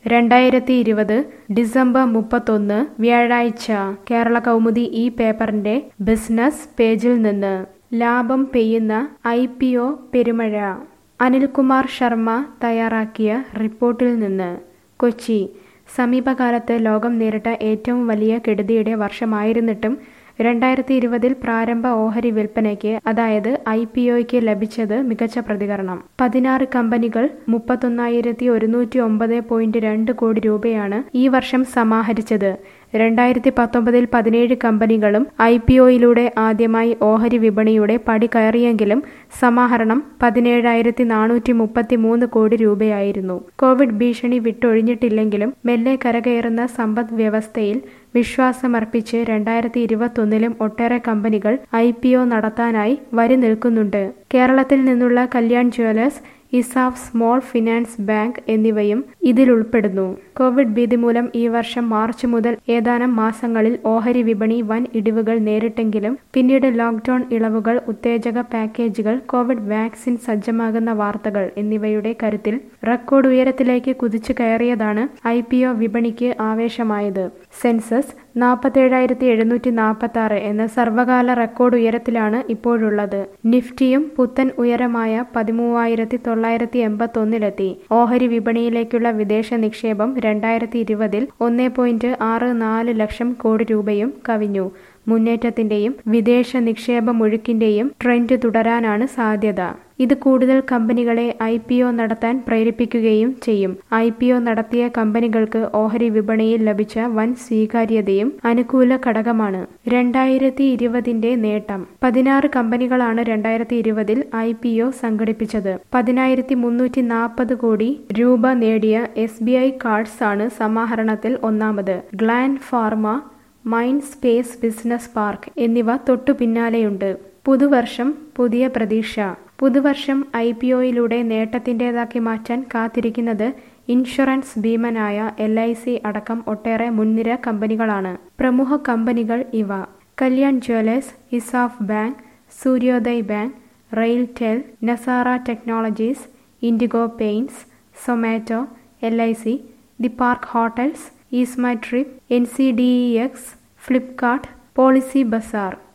രണ്ടായിരത്തി ഇരുപത് ഡിസംബർ മുപ്പത്തൊന്ന് വ്യാഴാഴ്ച കേരള കൗമുദി ഈ പേപ്പറിന്റെ ബിസിനസ് പേജിൽ നിന്ന് ലാഭം പെയ്യുന്ന ഐ പി ഒ പെരുമഴ അനിൽകുമാർ ശർമ്മ തയ്യാറാക്കിയ റിപ്പോർട്ടിൽ നിന്ന് കൊച്ചി സമീപകാലത്ത് ലോകം നേരിട്ട ഏറ്റവും വലിയ കെടുതിയുടെ വർഷമായിരുന്നിട്ടും രണ്ടായിരത്തി ഇരുപതിൽ പ്രാരംഭ ഓഹരി വിൽപ്പനയ്ക്ക് അതായത് ഐ പി ഒയ്ക്ക് ലഭിച്ചത് മികച്ച പ്രതികരണം പതിനാറ് കമ്പനികൾ മുപ്പത്തൊന്നായിരത്തി ഒരുന്നൂറ്റി ഒമ്പത് പോയിന്റ് രണ്ട് കോടി രൂപയാണ് ഈ വർഷം സമാഹരിച്ചത് രണ്ടായിരത്തി പത്തൊമ്പതിൽ പതിനേഴ് കമ്പനികളും ഐ പി ഒയിലൂടെ ആദ്യമായി ഓഹരി വിപണിയുടെ പടി കയറിയെങ്കിലും സമാഹരണം പതിനേഴായിരത്തി നാനൂറ്റി മുപ്പത്തി മൂന്ന് കോടി രൂപയായിരുന്നു കോവിഡ് ഭീഷണി വിട്ടൊഴിഞ്ഞിട്ടില്ലെങ്കിലും മെല്ലെ കരകയറുന്ന സമ്പദ് വ്യവസ്ഥയിൽ വിശ്വാസമർപ്പിച്ച് രണ്ടായിരത്തി ഇരുപത്തൊന്നിലും ഒട്ടേറെ കമ്പനികൾ ഐ പി ഒ നടത്താനായി വരി നിൽക്കുന്നുണ്ട് കേരളത്തിൽ നിന്നുള്ള Kalyan jewellers ESAF small finance bank എന്നിവയും ഇതിലുൾപ്പെടുന്നു കോവിഡ് ഭീതി മൂലം ഈ വർഷം മാർച്ച് മുതൽ ഏതാനും മാസങ്ങളിൽ ഓഹരി വിപണി വൻ ഇടിവുകൾ നേരിട്ടെങ്കിലും പിന്നീട് ലോക്ക്ഡൌൺ ഇളവുകൾ ഉത്തേജക പാക്കേജുകൾ കോവിഡ് വാക്സിൻ സജ്ജമാകുന്ന വാർത്തകൾ എന്നിവയുടെ കരുത്തിൽ റെക്കോർഡ് ഉയരത്തിലേക്ക് കുതിച്ചു കയറിയതാണ് ഐ പി ഒ വിപണിക്ക് ആവേശമായത് സെൻസസ് നാൽപ്പത്തേഴായിരത്തി എഴുന്നൂറ്റി നാൽപ്പത്തി ആറ് എന്ന സർവകാല റെക്കോർഡ് ഉയരത്തിലാണ് ഇപ്പോഴുള്ളത് നിഫ്റ്റിയും പുത്തൻ ഉയരമായ പതിമൂവായിരത്തി തൊള്ളായിരത്തി എൺപത്തൊന്നിലെത്തി ഓഹരി വിപണിയിലേക്കുള്ള വിദേശ നിക്ഷേപം രണ്ടായിരത്തി ഇരുപതിൽ ഒന്നേ പോയിന്റ് ആറ് നാല് ലക്ഷം കോടി രൂപയും കവിഞ്ഞു മുന്നേറ്റത്തിന്റെയും വിദേശ നിക്ഷേപമൊഴുക്കിന്റെയും ട്രെൻഡ് തുടരാനാണ് സാധ്യത ഇത് കൂടുതൽ കമ്പനികളെ ഐ പി ഒ നടത്താൻ പ്രേരിപ്പിക്കുകയും ചെയ്യും ഐ പി ഒ നടത്തിയ കമ്പനികൾക്ക് ഓഹരി വിപണിയിൽ ലഭിച്ച വൻ സ്വീകാര്യതയും അനുകൂല ഘടകമാണ് രണ്ടായിരത്തി ഇരുപതിന്റെ നേട്ടം പതിനാറ് കമ്പനികളാണ് രണ്ടായിരത്തി ഇരുപതിൽ ഐ പി ഒ സംഘടിപ്പിച്ചത് പതിനായിരത്തി മുന്നൂറ്റി നാൽപ്പത് കോടി രൂപ നേടിയ എസ് ബി ഐ കാർഡ്സ് ആണ് സമാഹരണത്തിൽ ഒന്നാമത് Gland Pharma Mindspace business park എന്നിവ തൊട്ടു പിന്നാലെയുണ്ട് പുതുവർഷം പുതിയ പ്രതീക്ഷ പുതുവർഷം ഐ പി ഒയിലൂടെ നേട്ടത്തിൻ്റെതാക്കി മാറ്റാൻ കാത്തിരിക്കുന്നത് ഇൻഷുറൻസ് ഭീമനായ എൽ ഐ സി അടക്കം ഒട്ടേറെ മുൻനിര കമ്പനികളാണ് പ്രമുഖ കമ്പനികൾ ഇവ Kalyan jewellers ESAF bank Suryoday bank RailTel Nazara technologies Indigo Paints Zomato L I C the Park hotels EaseMyTrip N C D E X Flipkart policy Bazar